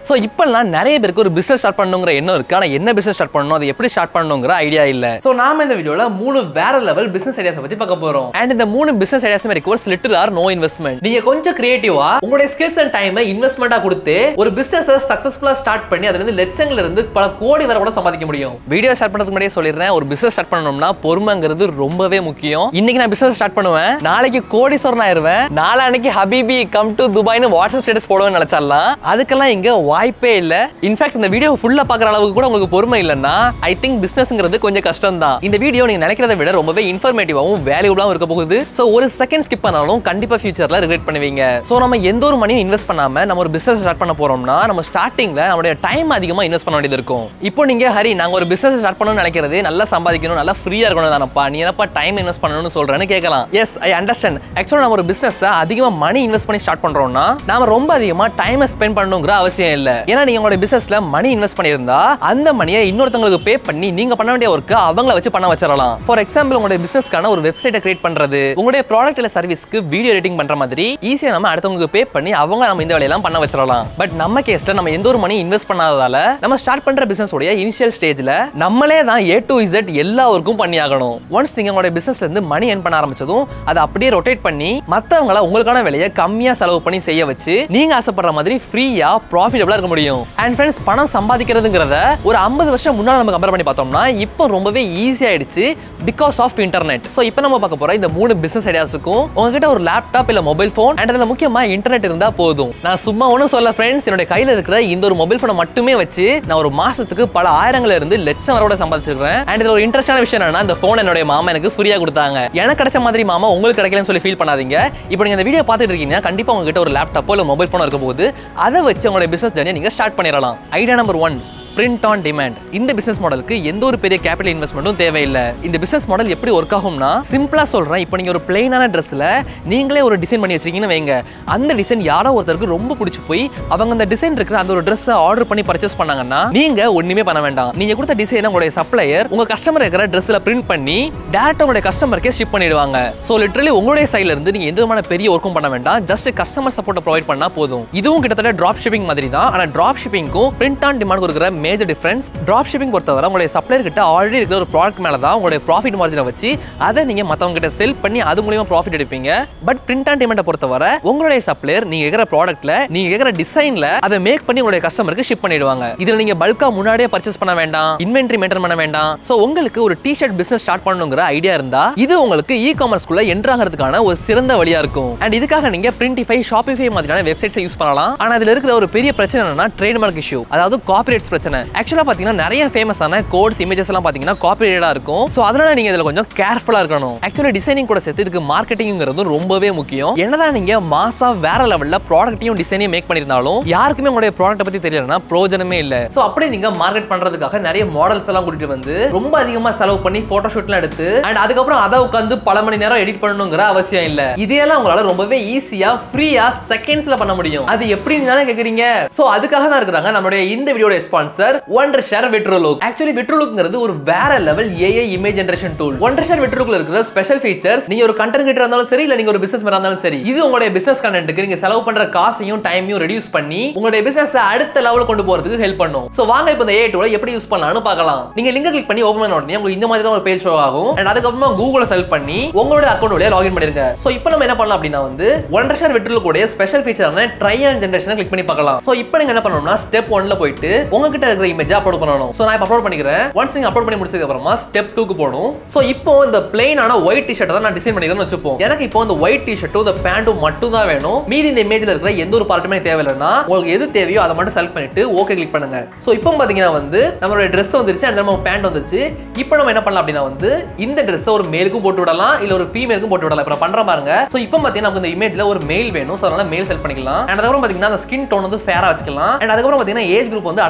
so இப்போல்லாம் நிறைய பேருக்கு ஒரு பிசினஸ் ஸ்டார்ட் பண்ணணுங்கிற எண்ணம் இருக்கு ஆனால் என்ன பிசினஸ் ஸ்டார்ட் பண்ணணும் அதை எப்படி ஸ்டார்ட் பண்ணணுங்கிற ஐடியா இல்ல ஸோ நாம இந்த வீடியோல மூணு வேற லெவல் பிசினஸ் ஐடியாஸ் பத்தி பார்க்க போறோம் அண்ட் இந்த மூணு business ideas requires little or no investment நீங்க கொஞ்சம் கிரியேட்டிவா உங்களுடைய ஸ்கில்ஸ் அண்ட் டைமை இன்வெஸ்ட்மெண்டா கொடுத்து ஒரு பிசினஸ் சக்சஸ்ஃபுல்லா ஸ்டார்ட் பண்ணி அதுல இருந்து லட்சங்கள்ல இருந்து பல கோடி வரை கூட சம்பாதிக்க முடியும் வீடியோ ஸ்டார்ட் பண்ணதுக்கு முன்னாடியே சொல்லிடுறேன் ஒரு பிசினஸ் ஸ்டார்ட் பண்ணணும்னா பொறுமைங்கிறது ரொம்பவே முக்கியம் இன்னைக்கு நான் பிசினஸ் ஸ்டார்ட் பண்ணுவேன் நாளைக்கு கோடீஸ்வரன் ஆயிருவேன் நாளான்னைக்கு ஹபிபி கம் டு துபாய்னு வாட்ஸ்அப் ஸ்டேட்டஸ் போடுவேன்னு நினைச்சிடலாம் அதுக்கெல்லாம் இங்க வாய்ப்பே இல்ல இன்ஃபேக்ட் இந்த வீடியோ ஃபுல்லா பாக்குற அளவுக்கு கூட உங்களுக்கு பொறுமை இல்லைன்னா ஐ திங்க் பிசினஸ்ங்கிறது கொஞ்சம் கஷ்டம் தான் இந்த வீடியோ நீங்க நினைக்கிறத விட ரொம்பவே இன்ஃபர்மேட்டிவாவும் வேல்யூபிளாவும் இருக்க போகுது ஸோ ஒரு செகண்ட் ஸ்கிப் பண்ணாலும் கண்டிப்பா ஃபியூச்சர்ல ரிக்ரெட் பண்ணுவீங்க ஸோ நம்ம எந்த ஒரு மணியும் இன்வெஸ்ட் பண்ணாம நம்ம ஒரு பிசினஸ் ஸ்டார்ட் பண்ண போறோம்னா நம்ம ஸ்டார்டிங்ல நம்மளுடைய டைம் அதிகமா இன்வெஸ்ட் பண்ண வேண்டியது இருக்கும் இப்போ நீங்க ஹரி நாங்க ஒரு பிசினஸ் ஸ்டார்ட் பண்ணணும்னு நினைக்கிறது நல்லா சம்பாதிக்கணும் நல்லா ஃப்ரீயா இருக்கணும் தானப்பா நீ என்னப்பா டைம் இன்வெஸ்ட் பண்ணணும்னு சொல்றேன்னு கேட்கலாம் எஸ் ஐ அண்டர்ஸ்டாண்ட் ஆக்சுவலாக நம்ம ஒரு பிசினஸ் அதிகமா மணி இன்வெஸ்ட் பண்ணி ஸ்டார்ட் பண்றோம்னா நாம ரொம்ப அதிகமா டைம் ஸ்பெண்ட் பண்ணணுங்கிற அவசியம் இல்ல ஏன்னா நீங்க உங்களோட பிசினஸ்ல மணி இன்வெஸ்ட் பண்ணியிருந்தா அந்த மணியை இன்னொருத்தங்களுக்கு பே பண்ணி நீங்க பண்ண வேண்டிய ஒர்க்கு அவங்கள வச்சு பண்ண வச்சிடலாம் ஃபார் எக்ஸாம்பிள் உங்களுடைய பிசினஸ்க்கான ஒரு வெப்சைட்டை கிரியேட் பண்றது உங்களுடைய ப்ராடக்ட் இல்ல சர்வீஸ்க்கு வீடியோ எடிட்டிங் பண்ற மாதிரி ஈஸியா நம்ம அடுத்தவங்களுக்கு பே பண்ணி அவங்க நம்ம இந்த வேலையெல்லாம் பண்ண வச்சிடலாம் பட் நம்ம கேஸ்ல நம்ம எந்த ஒரு மணி இன்வெஸ்ட் பண்ணாததால நம்ம ஸ்டார்ட் பண்ற பிசினஸ் உடைய இனிஷியல் ஸ்டேஜ்ல நம்மளே தான் ஏ டு இசட் எல்லா ஒர்க்கும் பண்ணி ஆகணும் ஒன்ஸ் நீங்க உங்களுடைய பிசினஸ்ல இருந்து மணி earn பண்ண ஆரம்பிச்சதும் அதை அப்படியே ரொட்டேட் பண்ணி மத்தவங்கள உங்களுக்கான வேலையை கம்மியா செலவு பண்ணி செய்ய வச்சு நீங்க ஆசைப்படுற மாதிரி ஃப்ரீயா ப்ராஃபிட்டபிளா இருக்க முடியும் அண்ட் ஃப்ரெண்ட்ஸ் பணம் சம்பாதிக்கிறதுங்கிறத ஒரு ஐம்பது வருஷம் முன்னாடி நம்ம கம்பேர் பண்ணி பார்த்தோம்னா இப்போ ரொம்பவே ஈஸி ஆயிடுச்சு பிகாஸ் ஆஃப் இன்டர்நெட் ஸோ இப்போ நம்ம பார்க்க போற இந்த மூணு பிசினஸ் ஐடியாஸுக்கும் உங்ககிட்ட ஒரு லேப்டாப் இல்ல மொபைல் ஃபோன் அண்ட் அதில் முக்கியமா இன்டர்நெட் இருந்தா போதும் நான் சும்மா ஒன்றும் சொல்ல ஃப்ரெண்ட்ஸ் என்னோட கையில இருக்கிற இந்த ஒரு மொபைல் ஃபோனை மட்டுமே வச்சு நான் ஒரு மாசத்துக்கு பல ஆயிரங்கள்ல இருந்து லட்சம் வரோட சம்பாதிச்சிருக்கேன் அண்ட் இதுல ஒரு இன்ட்ரெஸ்டான விஷயம் என்னன்னா இந்த ஃபோன் என்னோட மாமா எனக்கு ஃப்ரீயா கொடுத்தாங்க எனக்கு கிடைச்ச மாதிரி மாமா உங்களுக்கு கிடைக்கலன்னு சொல்லி ஃபீல் பண்ணாதீங்க இப்போ நீங்க இந்த வீடியோ பார்த்துட்டு இருக்கீங்க கண்டிப்பா உங்ககிட்ட ஒரு லேப்டாப்போ இல்ல மொபைல் ஃபோன் இருக்க போது அதை வச்சு உங்களோட பிசினஸ் ஜர்னியை நீங்க ஸ்டார்ட் பண்ணிடலாம் idea number one print on demand இந்த பிசினஸ் மாடலுக்கு எந்த ஒரு பெரிய கேபிட்டல் இன்வெஸ்ட்மெண்ட்டும் தேவையில்லை இந்த பிசினஸ் மாடல் எப்படி ஒர்க் ஆகும்னா சிம்பிளா சொல்றேன் இப்போ நீங்க ஒரு பிளெயினான ட்ரெஸ்ல நீங்களே ஒரு டிசைன் பண்ணி வச்சிருக்கீங்கன்னு வைங்க அந்த டிசைன் யாரோ ஒருத்தருக்கு ரொம்ப பிடிச்சி போய் அவங்க அந்த டிசைன் இருக்கிற அந்த ஒரு ட்ரெஸ்ஸை ஆர்டர் பண்ணி பர்ச்சேஸ் பண்ணாங்கன்னா நீங்க ஒண்ணுமே பண்ண வேண்டாம் நீங்க கொடுத்த டிசைன் உங்களுடைய சப்ளையர் உங்க கஸ்டமர் இருக்கிற ட்ரெஸ்ல பிரிண்ட் பண்ணி டேரக்டா உங்களுடைய கஸ்டமருக்கே ஷிப் பண்ணிடுவாங்க ஸோ லிட்டரலி உங்களுடைய சைட்ல இருந்து நீங்க எந்த விதமான பெரிய ஒர்க்கும் பண்ண வேண்டாம் ஜஸ்ட் கஸ்டமர் சப்போர்ட் ப்ரொவைட் பண்ணா போதும் இதுவும் கிட்டத்தட்ட டிராப் ஷிப்பிங் மாதிரி தான் ஆனா டிராப் ஷிப்பிங்க்கும் பிரிண்ட் ஆன் டிமாண்ட் இருக்கிற மேஜர் டிஃபரன்ஸ் டிராப் ஷிப்பிங் பொறுத்தவரை உங்களுடைய சப்ளையர் கிட்ட ஆல்ரெடி இருக்கிற ஒரு ப்ராடக்ட் மேல தான் உங்களுடைய ப்ராஃபிட் மார்ஜினை வச்சு அதை நீங்க மத்தவங்க கிட்ட செல் பண்ணி அது மூலியமா ப்ராஃபிட் எடுப்பீங்க பட் பிரிண்ட் ஆன் டிமாண்டை பொறுத்தவரை உங்களுடைய சப்ளையர் நீங்க கேட்கிற ப்ராடக்ட்ல நீங்க கேட்கிற டிசைன்ல அதை மேக் பண்ணி உங்களுடைய கஸ்டமருக்கு ஷிப் பண்ணிடுவாங்க இதுல நீங்க பல்கா முன்னாடியே பர்ச்சேஸ் பண்ண வேண்டாம் இன்வென்ட்ரி மெயின்டைன் பண்ண வேண்டாம் சோ உங்களுக்கு ஒரு டி ஷர்ட் பிசினஸ் ஸ்டார்ட் பண்ணணுங்கிற ஐடியா இருந்தா இது உங்களுக்கு இ காமர்ஸ்க்குள்ள என்ட்ரு ஆகிறதுக்கான ஒரு சிறந்த வழியா இருக்கும் அண்ட் இதுக்காக நீங்க பிரிண்டிஃபை ஷாப்பிஃபை மாதிரியான வெப்சைட்ஸை யூஸ் பண்ணலாம் ஆனா இதுல இருக்கிற ஒரு பெரிய பிரச்சனை என்னன்னா ட்ரேட்மார்க் இஷ்யூ அதாவது காப்பிரைட்ஸ் பிரச்சனை ஆக்சுவலா பாத்தீங்கன்னா நிறைய ஃபேமஸான கோட்ஸ் இமேஜஸ் எல்லாம் பாத்தீங்கன்னா காப்பிரைட்டடா இருக்கும் சோ அதனால நீங்க இதுல கொஞ்சம் கேர்ஃபுல்லா இருக்கணும் ஆக்சுவலி டிசைனிங் கூட சேர்த்து இதுக்கு மார்க்கெட்டிங்கிறது ரொம்பவே முக்கியம் என்னதான் நீங்க மாசா வேற லெவல்ல ப்ராடக்ட்டையும் டிசைனையும் மேக் பண்ணிருந்தாலும் யாருக்குமே உங்களுடைய ப்ராடக்ட் பத்தி தெரியலனா பிரோஜனமே இல்ல சோ அப்படி நீங்க மார்க்கெட் பண்றதுக்காக நிறைய மாடல்ஸ் எல்லாம் கூட்டிட்டு வந்து ரொம்ப அதிகமா செலவு பண்ணி போட்டோ ஷூட்லாம் எடுத்து அண்ட் அதுக்கப்புறம் அதை உட்காந்து பல மணி நேரம் எடிட் பண்ணணுங்கிற அவசியம் இல்ல இதையெல்லாம் உங்களால ரொம்பவே ஈஸியா ஃப்ரீயா செகண்ட்ஸ்ல பண்ண முடியும் அது எப்படின்னு தானே கேக்குறீங்க சோ அதுக்காக தான் இருக்கிறாங்க நம்மளுடைய இந்த வீடியோட ஸ்பான்சர் ஒன்றரை ஷேர் விட்ரோலுக் ஆக்சுவலி விட்ரோலுக்ங்கிறது ஒரு வேற level AI image generation tool Wondershare விட்ரோலுக்ல இருக்கிற ஸ்பெஷல் ஃபீச்சர்ஸ் நீங்க ஒரு கண்டென்ட் கிட்ட இருந்தாலும் சரி இல்ல நீங்க ஒரு பிசினஸ் இருந்தாலும் சரி இது உங்களுடைய பிசினஸ் கண்டென்ட்க்கு நீங்க செலவு பண்ற காசையும் டைமையும் ரெடியூஸ் பண்ணி உங்களுடைய பிசினஸ் அடுத்த லெவலுக்கு கொண்டு போறதுக்கு ஹெல்ப் பண்ணும் சோ வாங்க இப்போ இந்த ஏஐ டூலை எப்படி யூஸ் பண்ணலாம்னு பார்க்கலாம் நீங்க லிங்க் கிளிக் பண்ணி ஓபன் பண்ண உடனே உங்களுக்கு இந்த மாதிரி தான் ஒரு பேஜ் ஷோ ஆகும் அண்ட் அதுக்கப்புறமா கூகுள செலக்ட் பண்ணி உங்களோட அக்கௌண்ட் வழியா லாகின் பண்ணிருங்க சோ இப்போ நம்ம என்ன பண்ணலாம் அப்படின்னா வந்து ஒன்றரை ஷேர் விட்ரோலுக் உடைய ஸ்பெஷல் ஃபீச்சரான ட்ரை அண்ட் ஜெனரேஷனை கிளிக் பண்ணி பார்க்கலாம் சோ இப்போ நீங்க என்ன பண்ணணும்னா ஸ்டெப் ஒன்ல போயிட்டு உங்ககிட்ட இருக்கிற இமேஜ் அப்லோட் பண்ணணும் சோ நான் இப்போ அப்லோட் பண்ணிக்கிறேன் ஒன்ஸ் நீங்க அப்லோட் பண்ணி முடிச்சதுக்கு அப்புறமா ஸ்டெப் டூக்கு போகணும் சோ இப்போ இந்த பிளெயினான ஒயிட் டிஷர்ட் தான் நான் டிசைன் பண்ணிக்கிறேன்னு வச்சுப்போம் எனக்கு இப்போ இந்த ஒயிட் டிஷர்ட்டும் இந்த பேண்ட்டும் மட்டும் தான் வேணும் மீதி இந்த இமேஜ்ல இருக்கிற எந்த ஒரு பார்ட்டுமே தேவையில்லைன்னா உங்களுக்கு எது தேவையோ அதை மட்டும் செலக்ட் பண்ணிட்டு ஓகே கிளிக் பண்ணுங்க சோ இப்போ பாத்தீங்கன்னா வந்து நம்மளோட ட்ரெஸ் வந்துருச்சு அந்த நம்ம பேண்ட் வந்துருச்சு இப்போ நம்ம என்ன பண்ணலாம் அப்படின்னா வந்து இந்த ட்ரெஸ் ஒரு மேலுக்கும் போட்டு விடலாம் இல்ல ஒரு ஃபீமேலுக்கும் போட்டு விடலாம் இப்போ நான் பண்றேன் பாருங்க சோ இப்போ பாத்தீங்கன்னா நமக்கு இந்த இமேஜ்ல ஒரு மெயில் வேணும் சோ அதனால மெயில் செலக்ட் பண்ணிக்கலாம் அண்ட் அதுக்கப்புறம் பாத்தீங்கன்னா அந்த ஸ்கின் டோன் வந்து ஃபேரா வச்சுக்கலாம் அண்ட் அதுக்கப்புறம் பாத்தீங்கன்னா ஏஜ் குரூப் வந்து அடல்ட்டாவே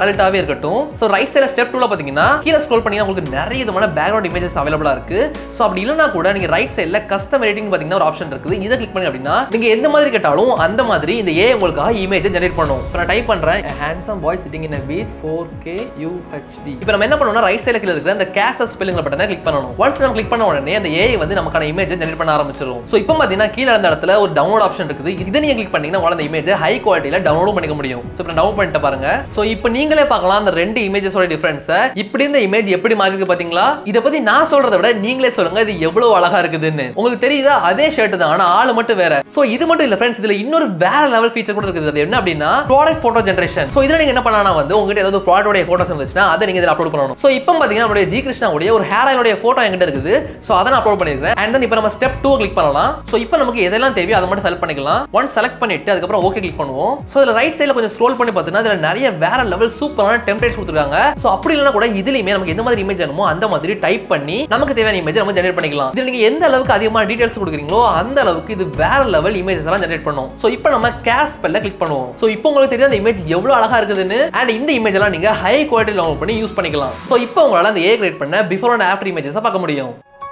இருக்கட்டும் ஸோ ரைட் சைடில் ஸ்டெப் டூல பார்த்தீங்கன்னா கீழே ஸ்க்ரோல் பண்ணீங்கன்னா உங்களுக்கு நிறைய விதமான பேக்ரவுண்ட் இமேஜஸ் அவைலபிளா இருக்கு ஸோ அப்படி இல்லைனா கூட நீங்க ரைட் சைடில் கஸ்டம் எடிட்டிங் பார்த்தீங்கன்னா ஒரு ஆப்ஷன் இருக்குது இதை கிளிக் பண்ணி அப்படின்னா நீங்க எந்த மாதிரி கேட்டாலும் அந்த மாதிரி இந்த ஏ உங்களுக்காக இமேஜ் ஜெனரேட் பண்ணும் இப்போ நான் டைப் பண்றேன் handsome boy sitting in beach four K UHD இப்போ நம்ம என்ன பண்ணணும்னா ரைட் சைடில் கீழே இருக்கிற அந்த கேசஸ் ஸ்பெல்லிங் பட்டனை கிளிக் பண்ணணும் ஒன்ஸ் நம்ம கிளிக் பண்ண உடனே அந்த ஏ வந்து நமக்கான இமேஜ் ஜெனரேட் பண்ண ஆரம்பிச்சிடும் ஸோ இப்போ பார்த்தீங்கன்னா கீழே அந்த இடத்துல ஒரு டவுன்லோட் ஆப்ஷன் இருக்குது இதை நீங்க கிளிக் பண்ணீங்கன்னா உங்களால அந்த இமேஜ் ஹை குவாலிட்டியில் டவுன்லோட் பண்ணிக்க முடியும் ஸோ இப்போ டவுன் பண்ணிட்டு பாருங்க ஸோ இப்போ நீங்களே பார்க்கலாம் அந்த ரெண்டு இமேஜஸோட டிஃபரன்ஸை இப்படி இந்த இமேஜ் எப்படி மாறி இருக்கு பாத்தீங்களா இதை பத்தி நான் சொல்றதை விட நீங்களே சொல்லுங்க இது எவ்வளவு அழகா இருக்குதுன்னு உங்களுக்கு தெரியுதா அதே ஷர்ட் தான் ஆனா ஆளு மட்டும் வேற சோ இது மட்டும் இல்ல ஃப்ரெண்ட்ஸ் இதுல இன்னொரு வேற லெவல் ஃபீச்சர் கூட இருக்குது அது என்ன அப்படின்னா ப்ராடக்ட் போட்டோ ஜெனரேஷன் சோ இதுல நீங்க என்ன பண்ணலாம் வந்து உங்ககிட்ட ஏதாவது ப்ராடக்டோட போட்டோஸ் இருந்துச்சுன்னா அதை நீங்க இதில் அப்லோட் பண்ணணும் சோ இப்போ பாத்தீங்கன்னா நம்மளுடைய ஜி கிருஷ்ணா உடைய ஒரு ஹேர் ஆயிலுடைய போட்டோ என்கிட்ட இருக்குது சோ அதை நான் அப்லோட் பண்ணிருக்கேன் அண்ட் தென் இப்போ நம்ம ஸ்டெப் டூ கிளிக் பண்ணலாம் சோ இப்போ நமக்கு எதெல்லாம் தேவையோ அதை மட்டும் செலக்ட் பண்ணிக்கலாம் ஒன் செலக்ட் பண்ணிட்டு அதுக்கப்புறம் ஓகே கிளிக் பண்ணுவோம் சோ இதுல ரைட் சைடுல கொஞ்சம் ஸ்க்ரோல் பண்ணி பார்த்தீங்கன்னா இதுல நிறைய வேற லெவல் சூப்பரான டெம்ப்ளேட்ஸ் கொடுத்துருக்காங்க சோ அப்படி இல்லைனா கூட இதுலயுமே நமக்கு எந்த மாதிரி இமேஜ் வேணுமோ அந்த மாதிரி டைப் பண்ணி நமக்கு தேவையான இமேஜ் நம்ம ஜெனரேட் பண்ணிக்கலாம் இதுல நீங்க எந்த அளவுக்கு அதிகமான டீடைல்ஸ் கொடுக்குறீங்களோ அந்த அளவுக்கு இது வேற லெவல் இமேஜஸ் எல்லாம் ஜெனரேட் பண்ணும் சோ இப்போ நம்ம கேஸ் ஸ்பெல்ல கிளிக் பண்ணுவோம் சோ இப்போ உங்களுக்கு தெரியும் அந்த இமேஜ் எவ்வளவு அழகா இருக்குதுன்னு அண்ட் இந்த இமேஜ் எல்லாம் நீங்க ஹை குவாலிட்டி டவுன்லோட் பண்ணி யூஸ் பண்ணிக்கலாம் சோ இப்போ உங்களால அந்த ஏ கிரியேட் பண்ண பிஃபோர் அண்ட் ஆஃப்டர் இமேஜஸ் பார்க்க முடியும்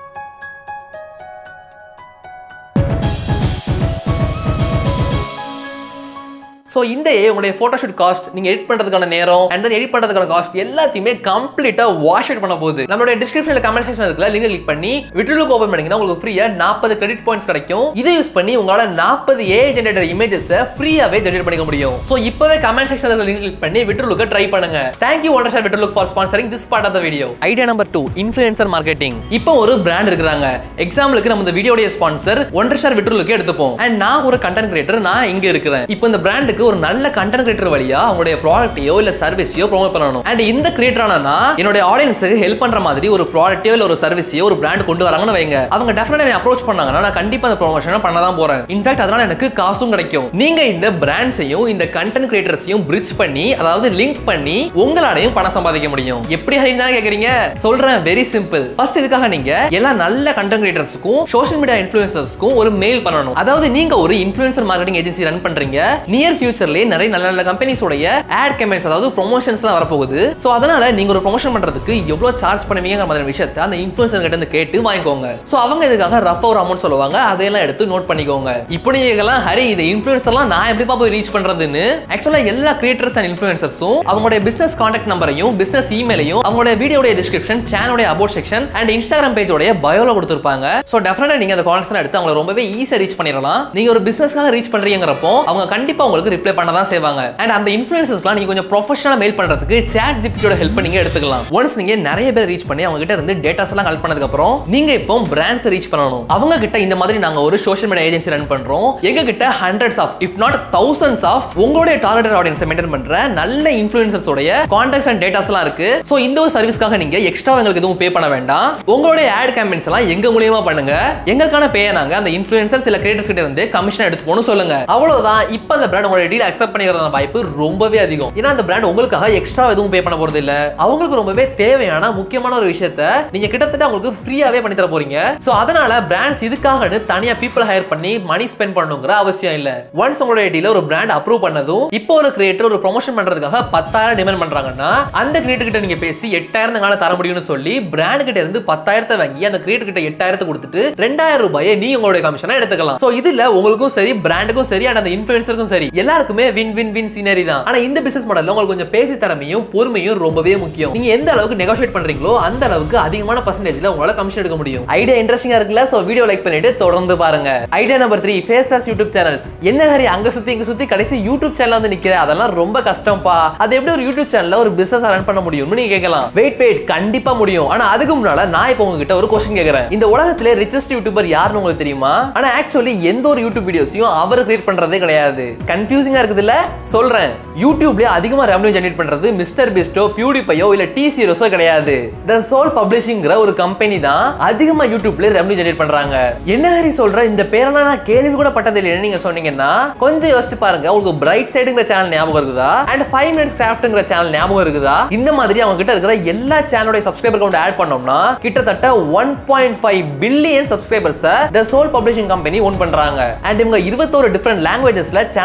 ஸோ இந்த ஏ உங்களுடைய ஃபோட்டோஷூட் காஸ்ட் நீங்க எடிட் பண்றதுக்கான நேரம் அண்ட் தென் எடிட் பண்றதுக்கான காஸ்ட் எல்லாத்தையுமே கம்ப்ளீட்டா வாஷ் அவுட் பண்ண போகுது நம்மளுடைய டிஸ்கிரிப்ஷன்ல கமெண்ட் செக்ஷன் இருக்குல்ல லிங்க் கிளிக் பண்ணி விட்ருலுக்கு ஓபன் பண்ணீங்கன்னா உங்களுக்கு ஃப்ரீயா நாற்பது கிரெடிட் பாயிண்ட்ஸ் கிடைக்கும் இதை யூஸ் பண்ணி உங்களால நாற்பது ஏ ஜெனரேட்டர் இமேஜஸ் ஃப்ரீயாவே ஜெனரேட் பண்ணிக்க முடியும் ஸோ இப்பவே கமெண்ட் செக்ஷன்ல லிங்க் கிளிக் பண்ணி விட்ருலுக்கு ட்ரை பண்ணுங்க thank you Wondershare VirtuLook for sponsoring this part of the video idea number two influencer marketing இப்போ ஒரு பிராண்ட் இருக்கிறாங்க எக்ஸாம்பிளுக்கு நம்ம இந்த வீடியோடைய ஸ்பான்சர் ஒண்டர் ஷார் விட்ருலுக்கு எடுத்துப்போம் அண்ட் நான் ஒரு கண்டென்ட் கிரியேட்டர் நான் இங்க இருக்கிறேன் இப்போ இந்த பிராண்டுக்கு ஒரு நல்ல கண்டென்ட் கிரியேட்டர் வழியா அவங்களுடைய ப்ராடக்ட்டையோ இல்ல சர்வீஸையோ ப்ரோமோட் பண்ணணும் அண்ட் இந்த கிரியேட்டரானா என்னுடைய ஆடியன்ஸுக்கு ஹெல்ப் பண்ற மாதிரி ஒரு ப்ராடக்ட்டையோ இல்ல ஒரு சர்வீஸையோ ஒரு பிராண்ட் கொண்டு வராங்கன்னு வைங்க அவங்க டெஃபினட்டா என்ன அப்ரோச் பண்ணாங்கன்னா நான் கண்டிப்பா அந்த ப்ரொமோஷன் பண்ண தான் போறேன் இன்ஃபேக்ட் அதனால எனக்கு காசும் கிடைக்கும் நீங்க இந்த பிராண்ட்ஸையும் இந்த கண்டென்ட் கிரியேட்டர்ஸையும் பிரிட்ஜ் பண்ணி அதாவது லிங்க் பண்ணி உங்களாலையும் பணம் சம்பாதிக்க முடியும் எப்படி ஹரி தான் கேக்குறீங்க சொல்றேன் வெரி சிம்பிள் ஃபர்ஸ்ட் இதுக்காக நீங்க எல்லா நல்ல கண்டென்ட் கிரியேட்டர்ஸ்க்கும் சோஷியல் மீடியா இன்ஃபுளுசர்ஸ்க்கும் ஒரு மெயில் பண்ணணும் அதாவது நீங்க ஒரு இன்ஃபுளுசர் மார்க்கெட்டிங் ஏஜென்சி ரன் பண்றீங்க நியர் ஃபியூச்சர்லயே நிறைய நல்ல நல்ல கம்பெனிஸோடைய ஆட் கேம்பெயின்ஸ் அதாவது ப்ரொமோஷன்ஸ்லாம் வரப்போகுது ஸோ அதனால நீங்க ஒரு ப்ரொமோஷன் பண்றதுக்கு எவ்வளவு சார்ஜ் பண்ணுவீங்கிற மாதிரி விஷயத்தை அந்த இன்ஃபுளுசர் கிட்ட இருந்து கேட்டு வாங்கிக்கோங்க ஸோ அவங்க இதுக்காக ரஃப் ஒரு அமௌண்ட் சொல்லுவாங்க அதையெல்லாம் எடுத்து நோட் பண்ணிக்கோங்க இப்படி கேட்கலாம் ஹரி இந்த இன்ஃபுளுசர்லாம் நான் எப்படிப்பா போய் ரீச் பண்றதுன்னு ஆக்சுவலா எல்லா கிரியேட்டர்ஸ் அண்ட் இன்ஃபுளுசர்ஸும் அவங்களுடைய பிசினஸ் கான்டாக்ட் நம்பரையும் பிசினஸ் இமெயிலையும் அவங்களுடைய வீடியோடைய டிஸ்கிரிப்ஷன் சேனலுடைய அபவுட் செக்ஷன் அண்ட் இன்ஸ்டாகிராம் பேஜோடைய பயோல கொடுத்துருப்பாங்க ஸோ டெஃபினட்டா நீங்க அந்த கான்டாக்ட்ஸ் எடுத்து அவங்களை ரொம்பவே ஈஸியா ரீச் பண்ணிடலாம் நீங்க ஒரு பிசினஸ்க்காக ரீச் பண்றீங்கிறப்போ அவங்க கண்டிப்பா உங்களுக்கு ரிப்ளை பண்ண தான் செய்வாங்க அண்ட் அந்த இன்ஃபுளுசர்ஸ்லாம் நீங்க கொஞ்சம் ப்ரொஃபஷனலா மெயில் பண்றதுக்கு சாட் ஜிபியோட ஹெல்ப் நீங்க எடுத்துக்கலாம் ஒன்ஸ் நீங்க நிறைய பேர் ரீச் பண்ணி அவங்க கிட்ட இருந்து டேட்டாஸ் எல்லாம் கலெக்ட் பண்ணதுக்கு அப்புறம் நீங்க இப்போ பிராண்ட்ஸ் ரீச் பண்ணணும் அவங்க கிட்ட இந்த மாதிரி நாங்க ஒரு சோஷியல் மீடியா ஏஜென்சி ரன் பண்றோம் எங்க கிட்ட hundreds of if not thousands of உங்களுடைய டார்கெட் ஆடியன்ஸை மெயின்டைன் பண்ற நல்ல இன்ஃபுளுசர்ஸ் உடைய கான்டாக்ட்ஸ் அண்ட் டேட்டாஸ் எல்லாம் இருக்கு சோ இந்த ஒரு சர்வீஸ்க்காக நீங்க எக்ஸ்ட்ரா எங்களுக்கு எதுவும் பே பண்ண வேண்டாம் உங்களுடைய ஆட் கேம்பெயின்ஸ் எல்லாம் எங்க மூலியமா பண்ணுங்க எங்களுக்கான பே நாங்க அந்த இன்ஃபுளுசர் சில கிரியேட்டர்ஸ் கிட்ட இருந்து கமிஷன் எடுத்து போகணும் சொல்லுங்க அவ்வளவுதான் இப்போ அந்த பிராண்ட் உங்களுடைய டீல் அக்செப்ட் பண்ணிக்கிறத வாய்ப்பு ரொம்பவே அதிகம் ஏன்னா அந்த பிராண்ட் உங்களுக்காக எக்ஸ்ட்ரா எதுவும் பே பண்ண போறது இல்ல அவங்களுக்கு ரொம்பவே தேவையான முக்கியமான ஒரு விஷயத்த நீங்க கிட்டத்தட்ட உங்களுக்கு ஃப்ரீயாவே பண்ணி தர போறீங்க சோ அதனால பிராண்ட்ஸ் இதுக்காகன்னு தனியா பீப்புள் ஹையர் பண்ணி மணி ஸ்பெண்ட் பண்ணணுங்கிற அவசியம் இல்ல ஒன்ஸ் உங்களுடைய டீல ஒரு பிராண்ட் அப்ரூவ் பண்ணதும் இப்போ ஒரு கிரியேட்டர் ஒரு ப்ரொமோஷன் பண்றதுக்காக பத்தாயிரம் டிமாண்ட் பண்றாங்கன்னா அந்த கிரியேட்டர் கிட்ட நீங்க பேசி எட்டாயிரம் எங்களால தர முடியும்னு சொல்லி பிராண்ட் கிட்ட இருந்து பத்தாயிரத்தை வாங்கி அந்த கிரியேட்டர் கிட்ட எட்டாயிரத்தை கொடுத்துட்டு ரெண்டாயிரம் ரூபாயை நீ உங்களுடைய கமிஷனா எடுத்துக்கலாம் சோ இதுல உங்களுக்கும் சரி பிராண்டுக்கும் சரி அண்ட் அந்த இன்ஃபுளுசருக்கும் சரி எல்லாருக்குமே வின் வின் வின் சீனரி தான் ஆனா இந்த பிசினஸ் மாடல்ல உங்களுக்கு கொஞ்சம் பேச்சு திறமையும் பொறுமையும் ரொம்பவே முக்கியம் நீங்க எந்த அளவுக்கு நெகோஷியேட் பண்றீங்களோ அந்த அளவுக்கு அதிகமான பர்சன்டேஜ்ல உங்களால கமிஷன் எடுக்க முடியும் ஐடியா இன்ட்ரெஸ்டிங்கா இருக்குல்ல சோ வீடியோ லைக் பண்ணிட்டு தொடர்ந்து பாருங்க idea number three faceless YouTube channels என்ன ஹரி அங்க சுத்தி இங்க சுத்தி கடைசி யூடியூப் சேனல் வந்து நிக்கிற அதெல்லாம் ரொம்ப கஷ்டம்ப்பா அது எப்படி ஒரு யூடியூப் சேனல்ல ஒரு பிசினஸ் ரன் பண்ண முடியும்னு நீங்க கேட்கலாம் வெயிட் வெயிட் கண்டிப்பா முடியும் ஆனா அதுக்கு முன்னால நான் இப்போ உங்ககிட்ட ஒரு கொஸ்டின் கேக்குறேன் இந்த உலகத்திலே ரிச்சஸ்ட் யூடியூபர் யாருன்னு உங்களுக்கு தெரியுமா ஆனா ஆக்சுவலி எந்த ஒரு யூடியூப் வீடியோஸையும் அவர் கிரியேட் பண்றதே கிடையாது கன்ஃபியூசிங்கா இருக்குது இல்ல சொல்றேன் யூடியூப்ல அதிகமா ரெவன்யூ ஜெனரேட் பண்றது மிஸ்டர் பிஸ்டோ பியூடிபையோ இல்ல டி சீரோஸோ கிடையாது த சோல் பப்ளிஷிங்கிற ஒரு கம்பெனி தான் அதிகமா யூடியூப்ல ரெவன்யூ ஜெனரேட் பண்றாங்க என்ன ஹரி சொல்ற இந்த பேரெல்லாம் நான் கேள்வி கூட பட்டது இல்லைன்னு நீங்க சொன்னீங்கன்னா கொஞ்சம் யோசிச்சு பாருங்க உங்களுக்கு பிரைட் சைடுங்கிற சேனல் ஞாபகம் இருக்குதா அண்ட் ஃபைவ் மினிட்ஸ் கிராஃப்ட்ங்கிற சேனல் ஞாபகம் இருக்குதா இந்த மாதிரி அவங்க கிட்ட இருக்கிற எல்லா சேனலோட சப்ஸ்கிரைபர் கவுண்ட் ஆட் பண்ணோம்னா கிட்டத்தட்ட one point five billion subscribers the sole publishing company own பண்றாங்க அண்ட் இவங்க இருபத்தோரு டிஃப்ரெண்ட் லாங்குவேஜஸ்ல சேனல்ஸ் ரன்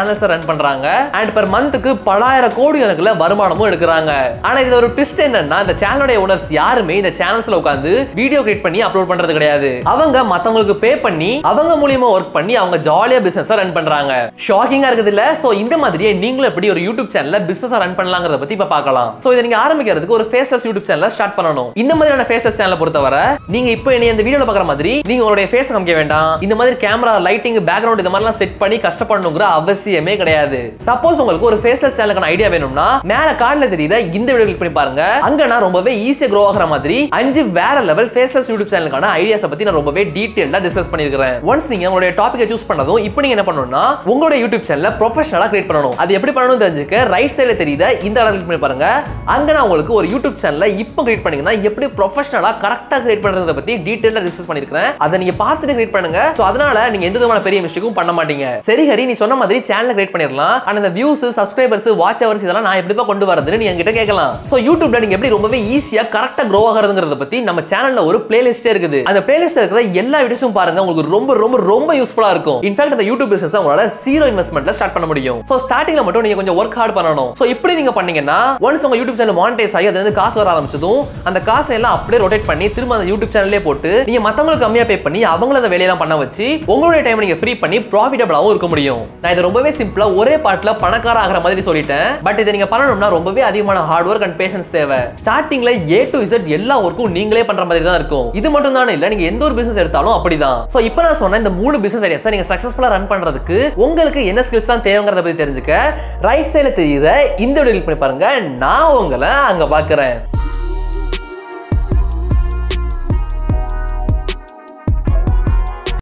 பண்றாங்க அண்ட் per மந்த்துக்கு பலாயிரம் கோடி கணக்குல வருமானமும் எடுக்கிறாங்க ஆனா இதுல ஒரு ட்விஸ்ட் என்னன்னா இந்த சேனலோட ஓனர்ஸ் யாருமே இந்த சேனல்ஸ்ல உட்காந்து வீடியோ கிரியேட் பண்ணி அப்லோட் பண்றது கிடையாது அவங்க மத்தவங்களுக்கு பே பண்ணி அவங்க மூலியமா ஒர்க் பண்ணி அவங்க ஜாலியா பிசினஸ் ரன் பண்றாங்க ஷாக்கிங்கா இருக்குது இல்ல சோ இந்த மாதிரியே நீங்களும் எப்படி ஒரு யூடியூப் சேனல்ல பிசினஸ் ரன் பண்ணலாங்கிறத பத்தி இப்ப பார்க்கலாம் சோ இதை நீங்க ஆரம்பிக்கிறதுக்கு ஒரு ஃபேஸஸ் யூடியூப் சேனல ஸ்டார்ட் பண்ணணும் இந்த மாதிரியான ஃபேஸஸ் சேனலை பொறுத்தவரை நீங்க இப்போ என்னை இந்த வீடியோல பார்க்குற மாதிரி நீங்க உங்களுடைய ஃபேஸ் காமிக்க வேண்டாம் இந்த மாதிரி கேமரா லைட்டிங் பேக்ரவுண்ட் இந்த மாதிரிலாம் செட் பண்ணி கஷ்டப்படணுங்கிற அவசியமே கிடையாது சப்போஸ் உங்களுக்கு ஒரு ஃபேஸ்லெஸ் சேனலுக்கான ஐடியா வேணும்னா மேல கார்டுல தெரியுத இந்த வீடியோ கிளிக் பண்ணி பாருங்க அங்க நான் ரொம்பவே ஈஸியா க்ரோ ஆகிற மாதிரி அஞ்சு வேற லெவல் ஃபேஸ்லெஸ் யூடியூப் சேனலுக்கான ஐடியாஸ் பத்தி நான் ரொம்பவே டீடைலா டிஸ்கஸ் பண்ணிருக்கிறேன் ஒன்ஸ் நீங்க உங்களுடைய டாபிக்கை சூஸ் பண்ணதும் இப்போ நீங்க என்ன பண்ணணும்னா உங்களுடைய யூடியூப் சேனலை ப்ரொஃபஷனலா கிரியேட் பண்ணணும் அது எப்படி பண்ணணும் தெரிஞ்சுக்க ரைட் சைடுல தெரியுத இந்த இடம் கிளிக் பண்ணி பாருங்க அங்க நான் உங்களுக்கு ஒரு யூடியூப் சேனலை இப்போ கிரியேட் பண்ணீங்கன்னா எப்படி ப்ரொஃபஷனலா கரெக்டா கிரியேட் பண்றத பத்தி டீடைலா டிஸ்கஸ் பண்ணிருக்கேன் அதை நீங்க பார்த்துட்டு கிரியேட் பண்ணுங்க சோ அதனால நீங்க எந்த விதமான பெரிய மிஸ்டேக்கும் பண்ண மாட்டீங்க சரி ஹரி நீ சொன்ன மாதிரி சேனலை கிரியேட் பண்ணிடலாம் ஆனா இந்த வியூஸ் சப்ஸ்கிரைபர்ஸ் வாட்ச் ஹவர்ஸ் இதெல்லாம் நான் எப்படிப்பா கொண்டு வரதுன்னு நீங்க என்கிட்ட கேட்கலாம் சோ யூடியூப்ல நீங்க எப்படி ரொம்பவே ஈஸியா கரெக்டா க்ரோ ஆகிறதுங்கிறத பத்தி நம்ம சேனல்ல ஒரு பிளேலிஸ்டே இருக்குது அந்த பிளேலிஸ்ட்ல இருக்கிற எல்லா வீடியோஸும் பாருங்க உங்களுக்கு ரொம்ப ரொம்ப ரொம்ப யூஸ்ஃபுல்லா இருக்கும் இன்ஃபேக்ட் அந்த யூடியூப் பிசினஸ் உங்களால ஜீரோ இன்வெஸ்ட்மெண்ட்ல ஸ்டார்ட் பண்ண முடியும் சோ ஸ்டார்டிங்ல மட்டும் நீங்க கொஞ்சம் ஒர்க் ஹார்ட் பண்ணணும் சோ இப்படி நீங்க பண்ணீங்கன்னா ஒன்ஸ் உங்க யூடியூப் சேனல் மானிடைஸ் ஆகி அது வந்து காசு வர ஆரம்பிச்சதும் அந்த காசை எல்லாம் அப்படியே ரொட்டேட் பண்ணி திரும்ப அந்த யூடியூப் சேனல்லே போட்டு நீங்க மத்தவங்களுக்கு கம்மியா பே பண்ணி அவங்கள அந்த வேலையெல்லாம் பண்ண வச்சு உங்களுடைய டைம் நீங்க ஃப்ரீ பண்ணி ப்ராஃபிட்டபிளாவும் இருக்க முடியும் நான் இதை ரொம்பவே சிம்பிளா ஒரே பாட்டுல பணக்கார ஆகிற மாதிரி சொல்லிட்டேன் பட் இதை நீங்க பண்ணணும்னா ரொம்பவே அதிகமான ஹார்ட் ஒர்க் அண்ட் பேஷன்ஸ் தேவை ஸ்டார்டிங்ல ஏ டு இசட் எல்லா ஒர்க்கும் நீங்களே பண்ற மாதிரி தான் இருக்கும் இது மட்டும் தானே இல்ல நீங்க எந்த ஒரு பிசினஸ் எடுத்தாலும் அப்படிதான் சோ இப்போ நான் சொன்ன இந்த மூணு பிசினஸ் ஐடியாஸ் நீங்க சக்சஸ்ஃபுல்லா ரன் பண்றதுக்கு உங்களுக்கு என்ன ஸ்கில்ஸ் தான் தேவைங்கிறத பத்தி தெரிஞ்சுக்க ரைட் சைடுல தெரியுத இந்த வீடியோ கிளிக் பண்ணி பாருங்க நான் உங்களை அங்க பாக்குறேன்